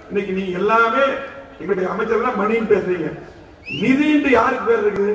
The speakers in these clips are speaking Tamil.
இன்னைக்கு நீங்க எல்லாமே எங்களுடைய அமைச்சர்லாம் மணின்னு பேசுறீங்க நிதின்னு யாருக்கு பேர் இருக்குது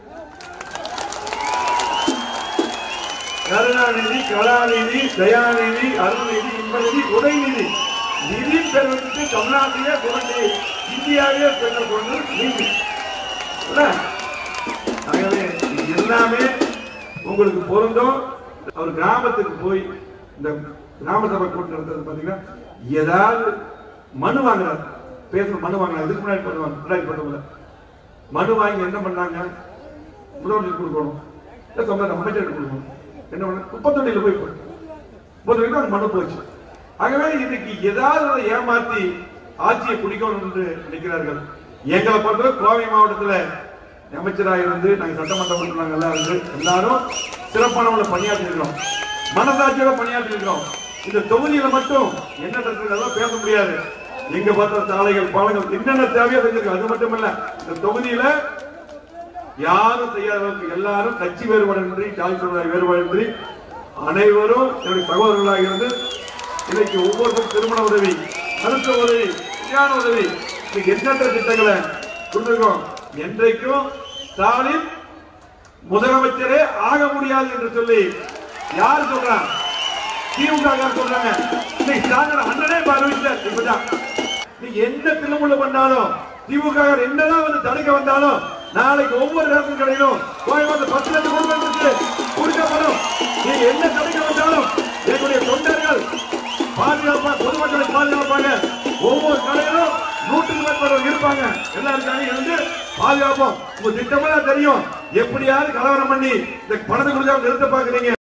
கருணாநிதி கலாநிதி தயாநிதி அருள்நிதி இன்பநிதி உதயநிதி நிதி பேர் வச்சுட்டு தமிழ்நாட்டிலே குறைஞ்சி இந்தியாவே பெற்ற கொண்டு நீதி இல்ல? ஆகவே இது எல்லாமே உங்களுக்கு பொருந்தும் அவர் கிராமத்துக்கு போய் இந்த கிராம சபை கூட்டம் நடத்துறது பாத்தீங்கன்னா ஏதாவது மனு வாங்குறாரு பேசுற மனு வாங்குறாங்க இதுக்கு முன்னாடி பண்ணுவாங்க ரெண்டாயிரத்தி பத்தொன்பதுல மனு வாங்கி என்ன பண்ணாங்க முதலமைச்சர் கொடுக்கணும் இல்ல சொந்த அமைச்சர் கொடுக்கணும் என்ன பண்ண குப்பத்தொட்டியில போய் போட்டு முப்பத்தொட்டில அந்த மனு போச்சு ஆகவே இன்னைக்கு ஏதாவது ஒண்ணு ஏமாத்தி ஆட்சியை பிடிக்கணும் என்று நினைக்கிறார்கள் எங்களை பொறுத்தவரை கோவை மாவட்டத்துல அமைச்சராக இருந்து நாங்க சட்டமன்ற உறுப்பினர்கள் எல்லாம் இருந்து எல்லாரும் சிறப்பானவங்களை பணியாற்றி இருக்கிறோம் மனசாட்சியோட பணியாற்றி இருக்கிறோம் இந்த தொகுதியில மட்டும் என்ன நடக்குதுன்னு பேச முடியாது எங்க பார்த்த சாலைகள் பாலங்கள் என்னென்ன தேவையோ செஞ்சிருக்கோம் அது மட்டும் இல்ல இந்த தொகுதியில யாரும் செய்யாத அளவுக்கு எல்லாரும் கட்சி வேறுபாடின்றி ஜாதி சமுதாய வேறுபாடின்றி அனைவரும் என்னுடைய சகோதரர்களாக இருந்து இன்னைக்கு ஒவ்வொருத்தரும் திருமண உதவி மருத்துவ உதவி கல்யாண உதவி இன்னைக்கு எண்ணற்ற திட்டங்களை கொடுத்திருக்கோம் என்றைக்கும் ஸ்டாலின் முதலமைச்சரே ஆக முடியாது என்று சொல்லி யார் சொல்றான் திமுக காரர் சொல்றாங்க இன்னைக்கு ஸ்டாலின் அண்ணனே அறிவிச்சார் இப்பதான் நீங்க எந்த திருமுள்ள பண்ணாலும் திமுக காரர் என்னதான் வந்து தடுக்க வந்தாலும் நாளைக்கு ஒவ்வொரு ரேஷன் கடையிலும் கோயம்புத்தூர் பத்து லட்சம் குடும்பத்துக்கு கொடுக்கப்படும் நீங்க என்ன தடுக்க வந்தாலும் எங்களுடைய தொண்டர்கள் பாதுகாப்பா பொதுமக்களை பாதுகாப்பாங்க ஒவ்வொரு கடையிலும் நூற்றுக்கு மேற்பட்டவர்கள் இருப்பாங்க எல்லாருக்காக இருந்து பாதுகாப்போம் உங்க திட்டமெல்லாம் தெரியும் எப்படியாவது கலவரம் பண்ணி இந்த பணத்தை கொடுக்காம நிறுத்த பாக்குறீங்க